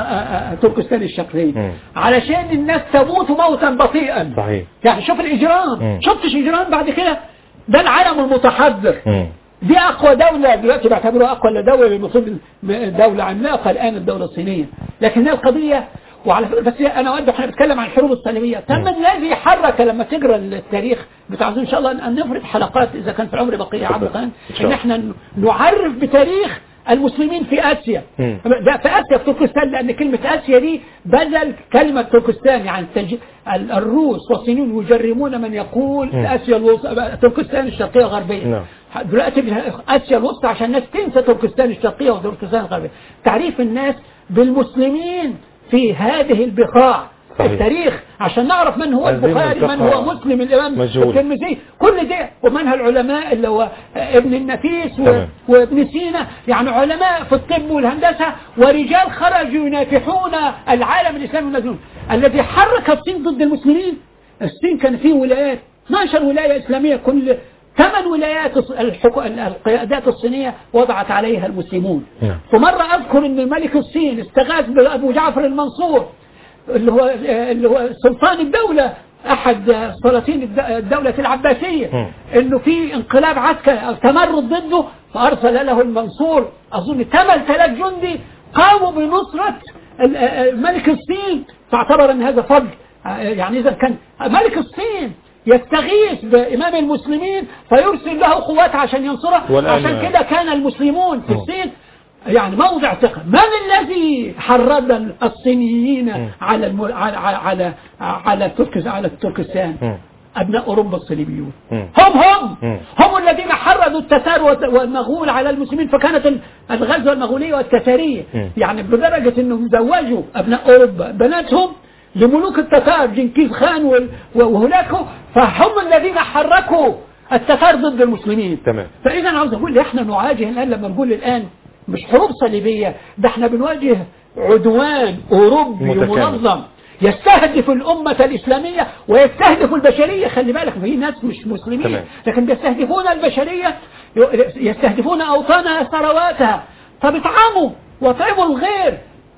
آ- آ- تركستان الشرقية مم. علشان الناس تموت موتا بطيئا صحيح يعني شوف الإجرام مم. شفتش إجرام بعد كده ده العالم المتحضر مم. دي أقوى دولة دلوقتي بعتبروها أقوى دولة المفروض دولة عملاقة الآن الدولة الصينية لكن هي القضية وعلى فكرة بس أنا أود احنا بنتكلم عن الحروب الصليبية تم الذي حرك لما تقرا التاريخ بتاع إن شاء الله أن نفرد حلقات إذا كان في العمر بقية عبد القادر إن شاء إن الله. احنا نعرف بتاريخ المسلمين في آسيا مم. ده في آسيا في تركستان لأن كلمة آسيا دي بدل كلمة تركستان يعني التج... ال- الروس والصينيون يجرمون من يقول مم. آسيا الوسطى تركستان الشرقية الغربية نعم. دلوقتي آسيا الوسطى عشان الناس تنسى تركستان الشرقية وتركستان الغربية تعريف الناس بالمسلمين في هذه البقاع صحيح. التاريخ عشان نعرف من هو هذه البخاري من المنطقة هو مسلم الإمام مجهول. الترمذي كل ده ومنها العلماء اللي هو ابن النفيس و... تمام. وابن سينا يعني علماء في الطب والهندسة ورجال خرجوا ينافحون العالم الإسلامي المجنون الذي حرك الصين ضد المسلمين الصين كان فيه ولايات 12 ولاية إسلامية كل ثمان ولايات الص- الحكو... القيادات الصينية وضعت عليها المسلمون نعم. فمرة أذكر أن ملك الصين استغاث بأبو جعفر المنصور اللي هو اللي هو سلطان الدولة أحد سلاطين الد- الدولة العباسية مم. انه في انقلاب عسكري او تمرد ضده فارسل له المنصور اظن 8000 جندي قاموا بنصرة ال- آه، ملك الصين فاعتبر ان هذا فضل آه، يعني اذا كان ملك الصين يستغيث بإمام المسلمين فيرسل له قوات عشان ينصره والآن- عشان كده كان المسلمون في مم. الصين يعني موضع ثقة من الذي حرض الصينيين مم. على الم... على على على تركس على تركستان مم. أبناء أوروبا الصليبيون مم. هم هم مم. هم الذين حرضوا التتار والت- والمغول على المسلمين فكانت ال- الغزوة المغولية والتتارية مم. يعني بدرجة أنهم زوجوا أبناء أوروبا بناتهم لملوك التتار جنكيز خان وال- وهناك فهم الذين حركوا التتار ضد المسلمين تمام. فإذا عاوز أقول احنا نواجه الآن لما نقول الآن مش حروب صليبية ده احنا بنواجه عدوان أوروبي متكامل. منظم يستهدف الأمة الإسلامية ويستهدف البشرية خلي بالك في ناس مش مسلمين تمام. لكن بيستهدفون البشرية يستهدفون أوطانها ثرواتها طب اطعموا واطعموا الغير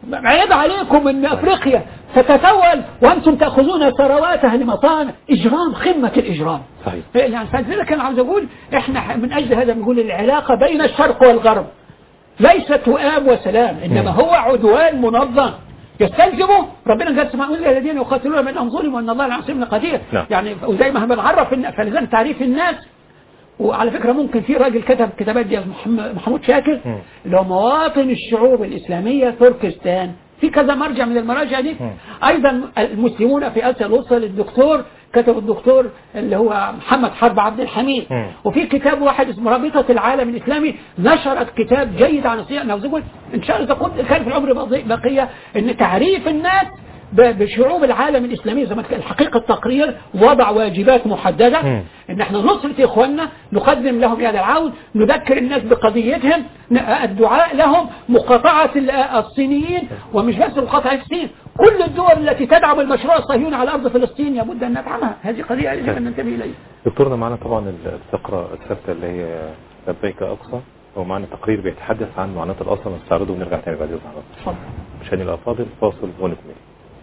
عيب عليكم ان افريقيا تتسول وانتم تاخذون ثرواتها لمصانع اجرام قمه الاجرام صحيح. يعني فلذلك انا عاوز اقول احنا من اجل هذا بنقول العلاقه بين الشرق والغرب ليست وئام وسلام انما مم. هو عدوان منظم يستلزم ربنا قال سمع أولي الذين يقاتلون من أنظرهم وأن الله العظيم قدير نعم. يعني وزي ما بنعرف إن- فلذلك تعريف الناس وعلى فكرة ممكن في راجل كتب كتابات دي محمد- محمود شاكر مم. اللي هو مواطن الشعوب الإسلامية تركستان في كذا مرجع من المراجع دي مم. أيضا المسلمون في آسيا الوسطى للدكتور كتب الدكتور اللي هو محمد حرب عبد الحميد مم. وفي كتاب واحد اسمه رابطة العالم الإسلامي نشرت كتاب جيد عن الصيام نوزقون إن شاء الله تكون كان في العمر بقي- بقية إن تعريف الناس ب- بشعوب العالم الإسلامي زي ما كان الحقيقة التقرير وضع واجبات محددة مم. إن احنا نصرة إخواننا نقدم لهم يد العون نذكر الناس بقضيتهم ن- الدعاء لهم مقاطعة ال- الصينيين ومش بس مقاطعة الصين كل الدول التي تدعم المشروع الصهيوني على أرض فلسطين لابد أن ندعمها هذه قضية يجب أن ننتبه إليها دكتورنا معنا طبعا الفقرة الثابتة اللي هي لبيك أقصى ومعنا تقرير بيتحدث عن معاناة الأسرة نستعرضه ونرجع تاني بعد إذن حضرتك اتفضل مشاهدينا الأفاضل فاصل ونكمل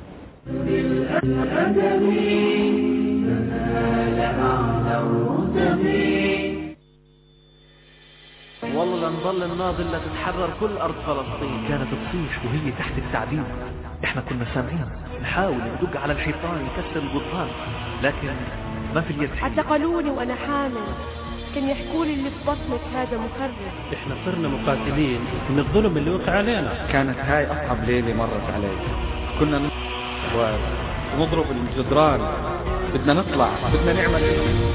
والله لنظل الناضل لتتحرر كل أرض فلسطين كانت تصيح وهي تحت التعذيب احنا كنا سامعين نحاول ندق على الحيطان نكسر القضبان لكن ما في اليد حيلة. اعتقلوني وانا حامل كان يحكوا لي اللي في بطنك هذا مخرب احنا صرنا مقاتلين من الظلم اللي وقع علينا كانت هاي أصعب ليلة مرت علي كنا ن- و- ونضرب الجدران بدنا نطلع بدنا نعمل إشي.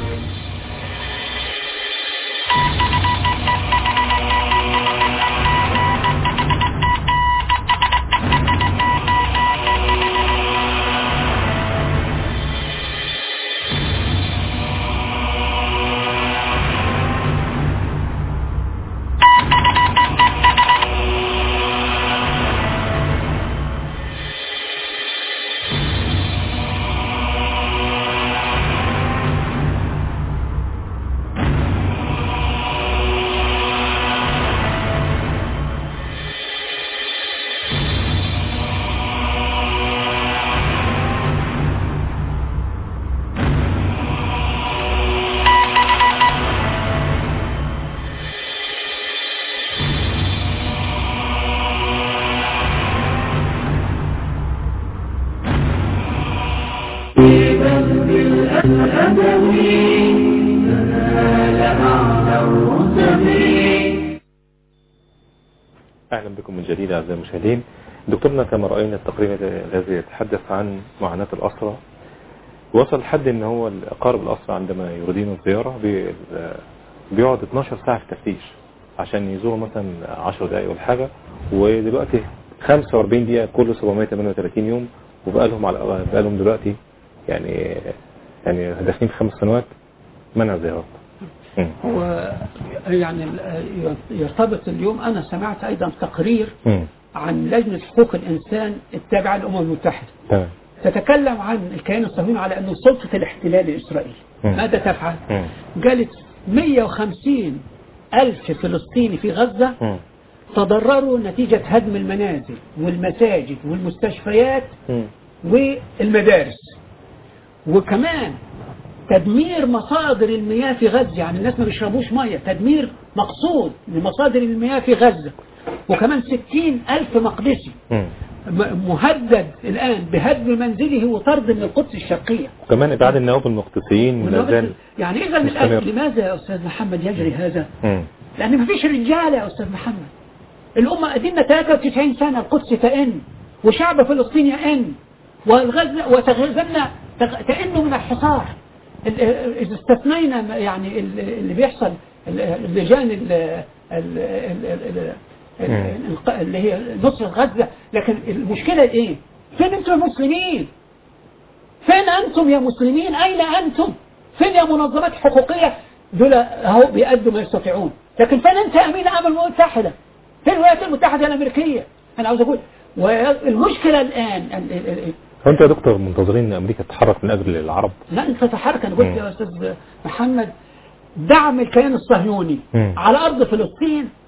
أهلا بكم من جديد أعزائي المشاهدين دكتورنا كما رأينا التقرير الذي يتحدث عن معاناة الأسرة وصل لحد ان هو اقارب الأسرة عندما يريدون الزيارة بي- بيقعد 12 ساعة في تفتيش عشان يزوروا مثلا 10 دقايق ولا حاجة ودلوقتي 45 دقيقة كل 738 يوم وبقى لهم على بقى لهم دلوقتي يعني يعني داخلين في خمس سنوات منع زيارات مم. هو يعني ال- يرتبط اليوم أنا سمعت أيضا تقرير مم. عن لجنة حقوق الإنسان التابعة للأمم المتحدة تمام تتكلم عن الكيان الصهيوني على أنه سلطة الاحتلال الإسرائيلي مم. ماذا تفعل؟ مم. قالت 150 ألف فلسطيني في غزة مم. تضرروا نتيجة هدم المنازل والمساجد والمستشفيات مم. والمدارس وكمان تدمير مصادر المياه في غزة يعني الناس ما بيشربوش مياه تدمير مقصود لمصادر المياه في غزة وكمان ستين ألف مقدسي مم. م- مهدد الآن بهدم منزله وطرد من القدس الشرقية وكمان ابعاد النواب المقدسيين لا زال يعني إذا مستمر. الآن لماذا يا أستاذ محمد يجري هذا مم. لأن مفيش رجالة يا أستاذ محمد الأمة قدمنا 93 سنة القدس تئن وشعب فلسطين يئن والغزة وتغزلنا تغ- تئن من الحصار ال- ال- إذا استثنينا ما- يعني ال- اللي بيحصل ال- اللجان ال- ال- ال- ال- ال- الق- اللي هي نصر غزة لكن المشكلة إيه؟ فين أنتم يا مسلمين؟ فين أنتم يا مسلمين أين أنتم فين يا منظمات حقوقية دول أهو بيأدوا ما يستطيعون لكن فين أنت يا أمين الأمم المتحدة فين الولايات المتحدة الأمريكية أنا عاوز أقول والمشكلة الآن ال- ال- ال- هو انت يا دكتور منتظرين ان امريكا تتحرك من اجل العرب لا أنت تتحرك أنا قلت مم. يا أستاذ محمد دعم الكيان الصهيوني مم. على أرض فلسطين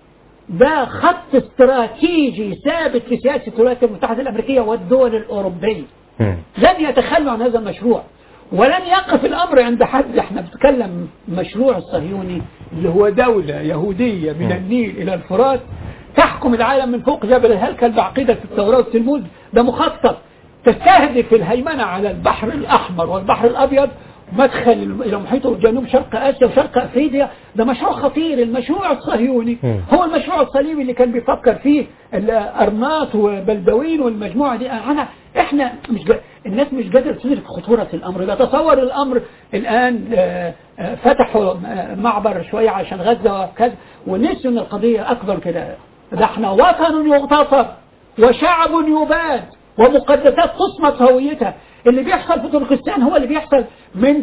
ده خط استراتيجي ثابت في سياسة الولايات المتحدة الأمريكية والدول الأوروبية مم. لن يتخلوا عن هذا المشروع ولن يقف الأمر عند حد احنا بنتكلم مشروع الصهيوني اللي هو دولة يهودية من النيل إلى الفرات تحكم العالم من فوق جبل الهيكل بعقيدة التوراة والتلمود ده مخطط تستهدف الهيمنة على البحر الأحمر والبحر الأبيض مدخل إلى محيط جنوب شرق آسيا وشرق أفريقيا ده مشروع خطير المشروع الصهيوني مم. هو المشروع الصليبي اللي كان بيفكر فيه الأرناط وبلدوين والمجموعة دي أنا إحنا مش جا... الناس مش قادرة تدرك خطورة الأمر بتصور الأمر الآن آه، آه، فتحوا آه، معبر شوية عشان غزة وكذا ونسوا إن القضية أكبر كده ده احنا وطن يغتصب وشعب يباد ومقدسات تصمت هويتها اللي بيحصل في تركستان هو اللي بيحصل من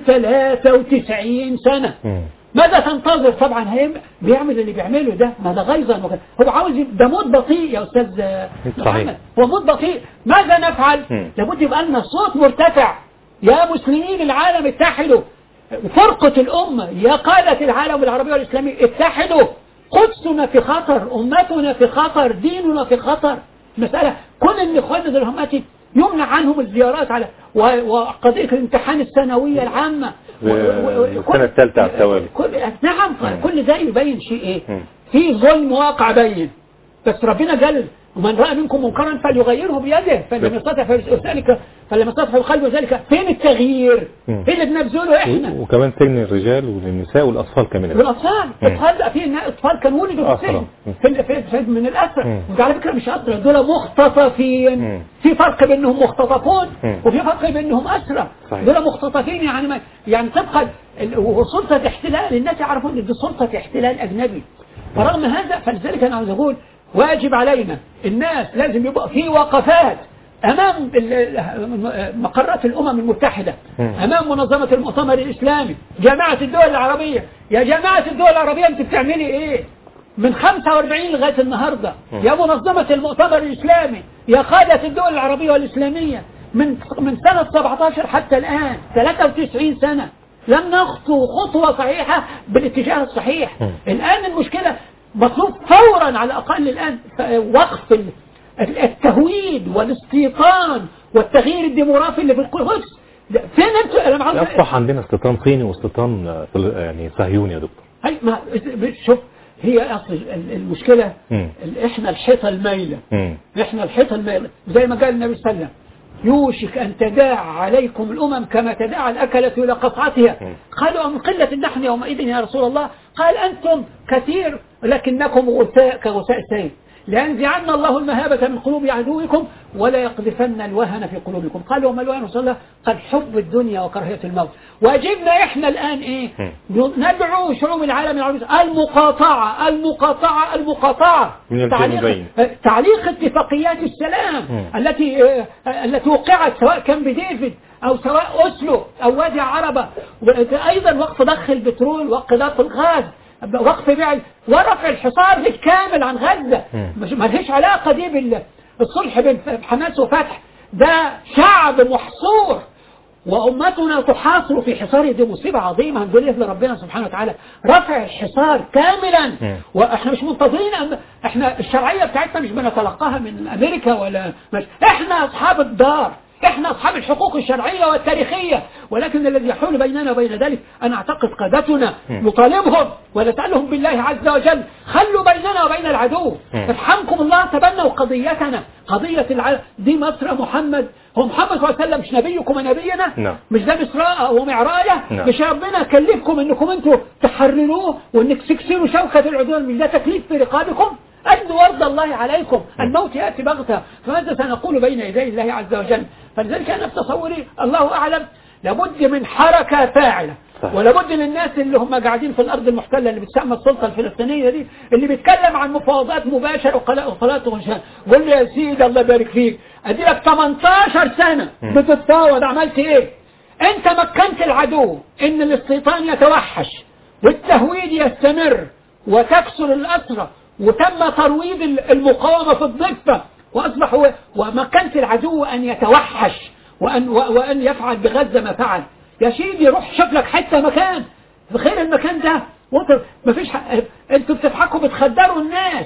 93 سنة مم. ماذا تنتظر طبعا هي بيعمل اللي بيعمله ده ما ده غيظا وكذا. هو عاوز يب- ده موت بطيء يا استاذ آه، صحيح. محمد هو موت بطيء ماذا نفعل مم. لابد يبقى لنا صوت مرتفع يا مسلمين العالم اتحدوا فرقة الأمة يا قادة العالم العربي والإسلامي اتحدوا قدسنا في خطر أمتنا في خطر ديننا في خطر مسألة كل اللي إخواننا دول هماتي يمنع عنهم الزيارات على و- وقضية الامتحان الثانوية العامة و- و- و- السنة الثالثة على التوالي. كل نعم كل ده يبين شيء ايه مم. في ظلم واقع بين بس ربنا قال ومن رأى منكم منكرا فليغيره بيده فلم يستطع فلذلك فلم يستطع بقلبه ذلك فين التغيير مم. ايه اللي بنبذله احنا و- وكمان سجن الرجال والنساء والأطفال كمان والاطفال اطفال بقى في نا- اطفال كانوا ولدوا في أسرى. السجن في, في, في من الاسر مم. وده على فكره مش اسرى دول مختطفين مم. في فرق بينهم مختطفون مم. وفي فرق بينهم اسرى صحيح. دول مختطفين يعني ما يعني طبقا ال- وسلطه احتلال الناس يعرفون ان دي سلطه احتلال اجنبي فرغم هذا فلذلك انا عاوز اقول واجب علينا الناس لازم يبقى في وقفات امام ال- ال- مقرات الامم المتحده مم. امام منظمه المؤتمر الاسلامي جامعه الدول العربيه يا جماعه الدول العربيه انت بتعملي ايه من 45 لغايه النهارده يا منظمه المؤتمر الاسلامي يا قاده الدول العربيه والاسلاميه من من سنه 17 حتى الان 93 سنه لم نخطو خطوه صحيحه بالاتجاه الصحيح مم. الان المشكله مطلوب فورا على الاقل الان ف- وقف ال- التهويد والاستيطان والتغيير الديموغرافي اللي في القدس ده فين انتوا انا عاوز أصبح عندنا استيطان صيني واستيطان آه، فل- يعني صهيوني يا دكتور هي ما شوف هي اصل ال- المشكله مم. ال- احنا الحيطه المايله مم. احنا الحيطه المايله زي ما قال النبي صلى الله عليه وسلم يوشك أن تداعى عليكم الأمم كما تداعى الأكلة إلى قطعتها مم. قالوا من قلة نحن يومئذ يا رسول الله قال أنتم كثير لكنكم غثاء كغثاء السيل لينزعن الله المهابة من قلوب عدوكم ولا يقذفن الوهن في قلوبكم قالوا وما الوهن رسول الله قال حب الدنيا وكراهية الموت واجبنا إحنا الآن إيه ندعو شعوب العالم العربي المقاطعة المقاطعة المقاطعة من تعليق- الجانبين. تعليق اتفاقيات السلام مم. التي آه، التي وقعت سواء كان بديفيد أو سواء أسلو أو وادي عربة أيضا وقف ضخ البترول وقف ضخ الغاز وقف بيع ورفع الحصار بالكامل عن غزة مم. مش ما لهيش علاقة دي بالصلح بين حماس وفتح ده شعب محصور وأمتنا تحاصر في حصار دي مصيبة عظيمة هنقول إيه لربنا سبحانه وتعالى رفع الحصار كاملا مم. واحنا مش منتظرين أن احنا الشرعية بتاعتنا مش بنتلقاها من امريكا ولا مش احنا اصحاب الدار احنا اصحاب الحقوق الشرعية والتاريخية ولكن الذي يحول بيننا وبين ذلك انا اعتقد قادتنا مم. نطالبهم ونسألهم بالله عز وجل خلوا بيننا وبين العدو مم. ارحمكم الله تبنوا قضيتنا قضية الع... دي مصر محمد هو محمد صلى الله عليه وسلم مش نبيكم ونبينا نعم. مش ده إسراء ومعراجة نعم. مش ربنا كلفكم انكم انتوا تحرروه وانك تكسروا شوكة العدوان مش ده تكليف في رقابكم أدوا ورد الله عليكم الموت يأتي بغتة فماذا سنقول بين يدي الله عز وجل فلذلك أنا في تصوري الله أعلم لابد من حركة فاعلة صحيح. ولابد للناس اللي هم قاعدين في الأرض المحتلة اللي بتسمى السلطة الفلسطينية دي اللي بيتكلم عن مفاوضات مباشرة وقلا- وقلاء وغشان قول لي يا سيدي الله يبارك فيك أدي لك 18 سنة مم. بتتفاوض عملت إيه؟ أنت مكنت العدو إن الاستيطان يتوحش والتهويد يستمر وتكسر الأسرة وتم ترويض ال- المقاومة في الضفة وأصبح هو ومكنت العدو أن يتوحش وأن, و- وأن يفعل بغزة ما فعل يا سيدي روح شوف لك حتة مكان بخير المكان ده وانت مفيش ح... انتوا بتضحكوا بتخدروا الناس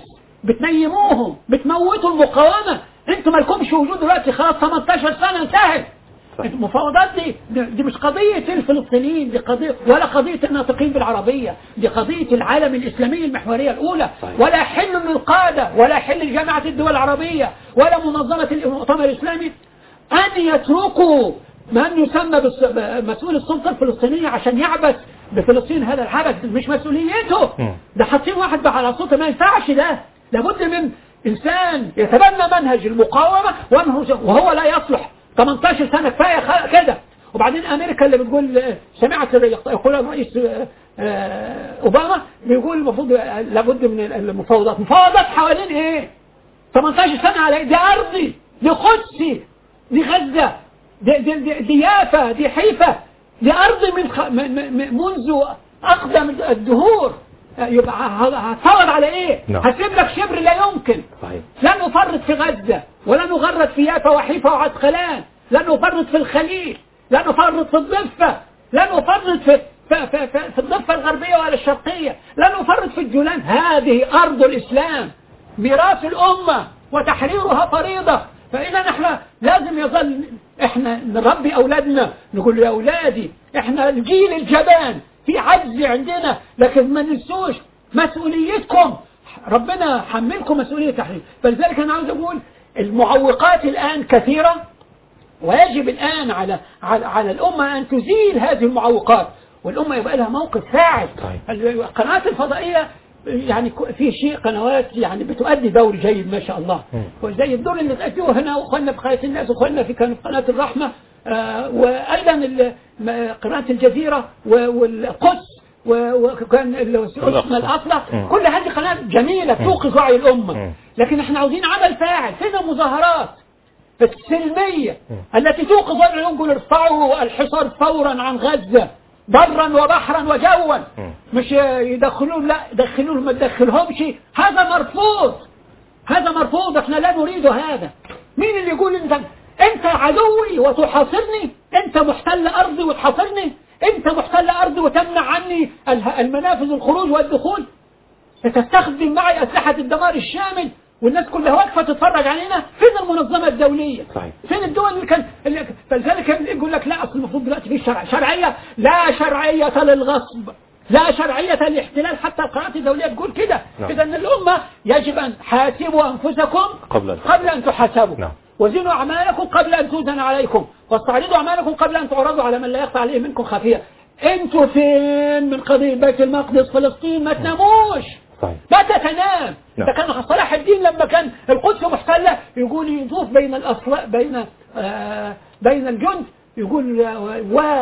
بتنيموهم بتموتوا المقاومة انتوا مالكمش وجود دلوقتي خلاص 18 سنة انتهت المفاوضات دي دي مش قضية الفلسطينيين دي قضية ولا قضية الناطقين بالعربية دي قضية العالم الإسلامي المحورية الأولى صحيح. ولا حل للقادة ولا حل لجامعة الدول العربية ولا منظمة المؤتمر الإسلامي أن يتركوا من يسمى بالس- مسؤول السلطة الفلسطينية عشان يعبث بفلسطين هذا العبث مش مسؤوليته مم. ده حاطين واحد على صوته ما ينفعش ده لابد من إنسان يتبنى منهج المقاومة ومنهج وهو لا يصلح 18 سنة كفاية خ- كده وبعدين أمريكا اللي بتقول آه، سمعت يقول الرئيس آه، آه، أوباما بيقول المفروض آه، لابد من المفاوضات مفاوضات حوالين إيه 18 سنة على إيه؟ دي أرضي دي قدسي دي غزة دي, دي, دي, دي يافا دي حيفا دي أرض من خ... م... م... م- منذ أقدم الدهور يبقى ه- هتفاوض على إيه؟ نعم. هسيب لك شبر لا يمكن صحيح لن نفرط في غزة ولا نغرد في يافا وحيفا وعسقلان لن نفرط في الخليل لن نفرط في الضفة لن نفرط في في, في, في, في الضفة الغربية ولا الشرقية لن نفرط في الجولان هذه أرض الإسلام ميراث الأمة وتحريرها فريضة فإذا نحن لازم يظل احنا نربي أولادنا نقول يا أولادي احنا الجيل الجبان في عجز عندنا لكن ما ننسوش مسؤوليتكم ربنا حملكم مسؤولية تحرير فلذلك أنا عاوز أقول المعوقات الآن كثيرة ويجب الآن على على, على الأمة أن تزيل هذه المعوقات والأمة يبقى لها موقف فاعل صحيح. القنوات الفضائية يعني ك- في شيء قنوات يعني بتؤدي دور جيد ما شاء الله مم. وزي الدور اللي تأديه هنا وأخواننا في قناة الناس وأخواننا في كان- قناة الرحمة آه، وأيضا ال- م- قناة الجزيرة و- والقدس و- وكان ال- اسمها الأصلة مم. كل هذه قنوات جميلة توقظ وعي الأمة مم. لكن احنا عاوزين عمل فاعل فين المظاهرات السلمية مم. التي توقظ العيون يقول ارفعوا الحصار فورا عن غزة برا وبحرا وجوا مم. مش يدخلون لا دخلوهم ما تدخلهمش هذا مرفوض هذا مرفوض احنا لا نريد هذا مين اللي يقول انت انت عدوي وتحاصرني انت محتل ارضي وتحاصرني انت محتل ارضي وتمنع عني اله- المنافذ الخروج والدخول ستستخدم معي أسلحة الدمار الشامل والناس كلها واقفة تتفرج علينا فين المنظمة الدولية صحيح. فين الدول اللي كان اللي فلذلك يقول لك لا أصل المفروض دلوقتي في شرع شرعية لا شرعية للغصب لا شرعية للاحتلال حتى القنوات الدولية تقول كده نعم. إذا الأمة يجب أن حاسبوا أنفسكم قبل أن قبل أن تحاسبوا نعم. وزنوا أعمالكم قبل أن توزن عليكم واستعرضوا أعمالكم قبل أن تعرضوا على من لا يخفى عليه منكم خفية انتوا فين من قضية بيت المقدس فلسطين ما تناموش صحيح متى تنام نعم. ده كان صلاح الدين لما كان القدس محتلة يقول يطوف بين الأصلاء بين آه بين الجند يقول آه،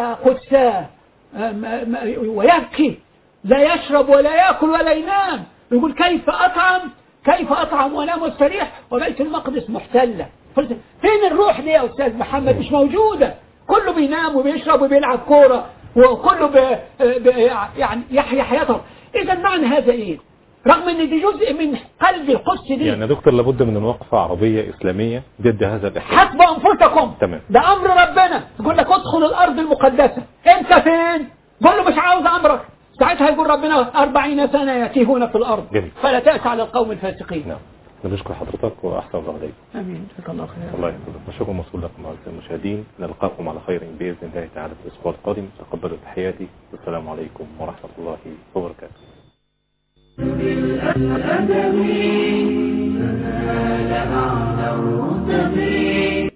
وقدساه آه، ما- ما- ويبكي لا يشرب ولا يأكل ولا ينام يقول كيف أطعم كيف أطعم وأنام واستريح وبيت المقدس محتلة قلت فين الروح دي يا أستاذ محمد مش موجودة كله بينام وبيشرب وبيلعب كورة وكله ب... ب... يعني يحيا حياته إذا معنى هذا إيه رغم ان دي جزء من قلب القدس دي يعني يا دكتور لابد من وقفة عربية إسلامية ضد هذا الاحتلال حسبوا انفسكم تمام. ده امر ربنا يقول لك ادخل الارض المقدسه انت فين قول له مش عاوز امرك ساعتها يقول ربنا أربعين سنة يتيهون في الأرض جميل. فلا تأس على القوم الفاسقين نعم نشكر حضرتك وأحسن الله عليك آمين جزاك الله خير الله يحفظك وشكرا موصول لكم أعزائي المشاهدين نلقاكم على خير بإذن الله تعالى في الأسبوع القادم تقبلوا تحياتي والسلام عليكم ورحمة الله وبركاته بالأدب فنال أعلى الرتب